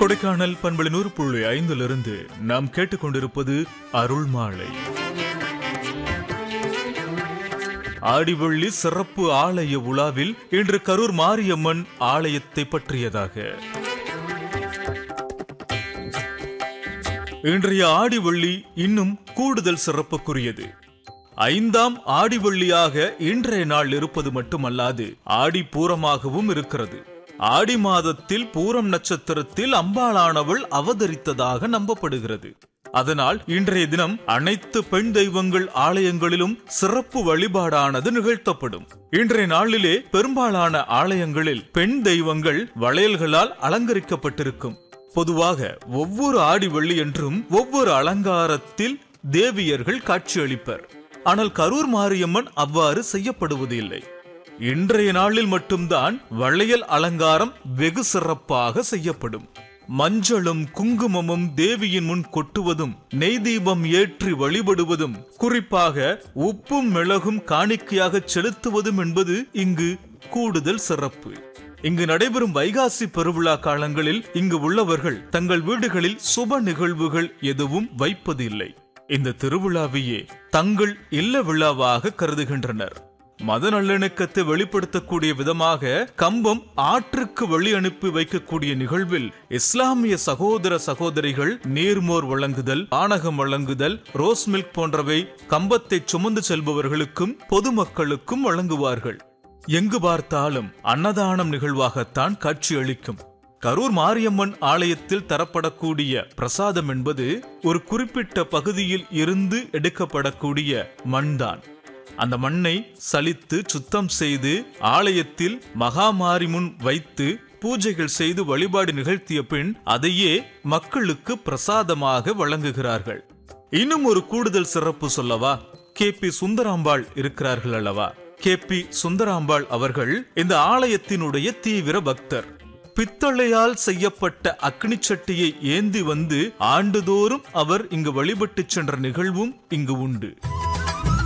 கொடைக்கானல் பண்பலை நூறு புள்ளி ஐந்திலிருந்து நாம் கேட்டுக்கொண்டிருப்பது அருள் மாலை ஆடிவள்ளி சிறப்பு ஆலய உலாவில் இன்று கரூர் மாரியம்மன் ஆலயத்தை பற்றியதாக இன்றைய ஆடிவள்ளி இன்னும் கூடுதல் சிறப்புக்குரியது ஐந்தாம் ஆடிவள்ளியாக இன்றைய நாள் இருப்பது மட்டுமல்லாது ஆடி பூரமாகவும் இருக்கிறது ஆடி மாதத்தில் பூரம் நட்சத்திரத்தில் அம்பாளானவள் அவதரித்ததாக நம்பப்படுகிறது அதனால் இன்றைய தினம் அனைத்து பெண் தெய்வங்கள் ஆலயங்களிலும் சிறப்பு வழிபாடானது நிகழ்த்தப்படும் இன்றைய நாளிலே பெரும்பாலான ஆலயங்களில் பெண் தெய்வங்கள் வளையல்களால் அலங்கரிக்கப்பட்டிருக்கும் பொதுவாக ஒவ்வொரு ஆடி வெள்ளி என்றும் ஒவ்வொரு அலங்காரத்தில் தேவியர்கள் காட்சியளிப்பர் ஆனால் கரூர் மாரியம்மன் அவ்வாறு செய்யப்படுவது இல்லை இன்றைய நாளில் மட்டும்தான் வளையல் அலங்காரம் வெகு சிறப்பாக செய்யப்படும் மஞ்சளும் குங்குமமும் தேவியின் முன் கொட்டுவதும் நெய் தீபம் ஏற்றி வழிபடுவதும் குறிப்பாக உப்பும் மிளகும் காணிக்கையாக செலுத்துவதும் என்பது இங்கு கூடுதல் சிறப்பு இங்கு நடைபெறும் வைகாசி பெருவிழா காலங்களில் இங்கு உள்ளவர்கள் தங்கள் வீடுகளில் சுப நிகழ்வுகள் எதுவும் வைப்பது இல்லை இந்த திருவிழாவையே தங்கள் இல்ல விழாவாக கருதுகின்றனர் மத நல்லிணக்கத்தை வெளிப்படுத்தக்கூடிய விதமாக கம்பம் ஆற்றுக்கு வழி அனுப்பி வைக்கக்கூடிய நிகழ்வில் இஸ்லாமிய சகோதர சகோதரிகள் நீர்மோர் வழங்குதல் ஆணகம் வழங்குதல் ரோஸ் மில்க் போன்றவை கம்பத்தை சுமந்து செல்பவர்களுக்கும் பொதுமக்களுக்கும் வழங்குவார்கள் எங்கு பார்த்தாலும் அன்னதானம் நிகழ்வாகத்தான் காட்சியளிக்கும் கரூர் மாரியம்மன் ஆலயத்தில் தரப்படக்கூடிய பிரசாதம் என்பது ஒரு குறிப்பிட்ட பகுதியில் இருந்து எடுக்கப்படக்கூடிய மண்தான் அந்த மண்ணை சலித்து சுத்தம் செய்து ஆலயத்தில் மகாமாரி முன் வைத்து பூஜைகள் செய்து வழிபாடு நிகழ்த்திய பின் அதையே மக்களுக்கு பிரசாதமாக வழங்குகிறார்கள் இன்னும் ஒரு கூடுதல் சிறப்பு சொல்லவா கே பி சுந்தராம்பாள் இருக்கிறார்கள் அல்லவா கே பி சுந்தராம்பாள் அவர்கள் இந்த ஆலயத்தினுடைய தீவிர பக்தர் பித்தளையால் செய்யப்பட்ட அக்னி சட்டியை ஏந்தி வந்து ஆண்டுதோறும் அவர் இங்கு வழிபட்டு சென்ற நிகழ்வும் இங்கு உண்டு